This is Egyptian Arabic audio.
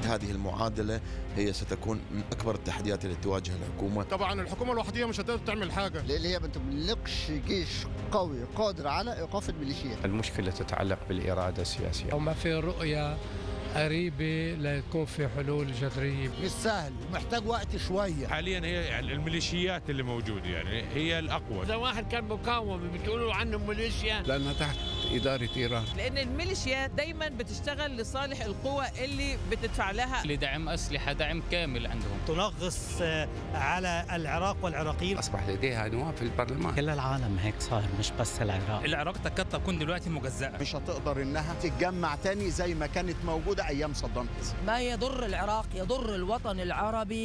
هذه المعادلة هي ستكون من أكبر التحديات التي تواجه الحكومة طبعا الحكومه الوحديه مش هتقدر تعمل حاجه لان هي ما تملكش جيش قوي قادر على ايقاف الميليشيات المشكلة تتعلق بالإرادة السياسية وما في رؤية قريبة ليكون في حلول جذرية مش سهل ومحتاج وقت شويه حاليا هي يعني الميليشيات اللي موجوده يعني هي الاقوى إذا واحد كان مقاوم بتقولوا عنه ميليشيا لأنها تحت إدارة إيران لان الميليشيات دايما بتشتغل لصالح القوى اللي بتدفع لها لدعم أسلحة دعم كامل عندهم تنغص على العراق والعراقيين أصبح لديها نواب في البرلمان كل العالم هيك صار مش بس العراق العراق تكاد تكون دلوقتي مجزأة مش هتقدر انها تتجمع تاني زي ما كانت موجوده ايام صدام ما يضر العراق يضر الوطن العربي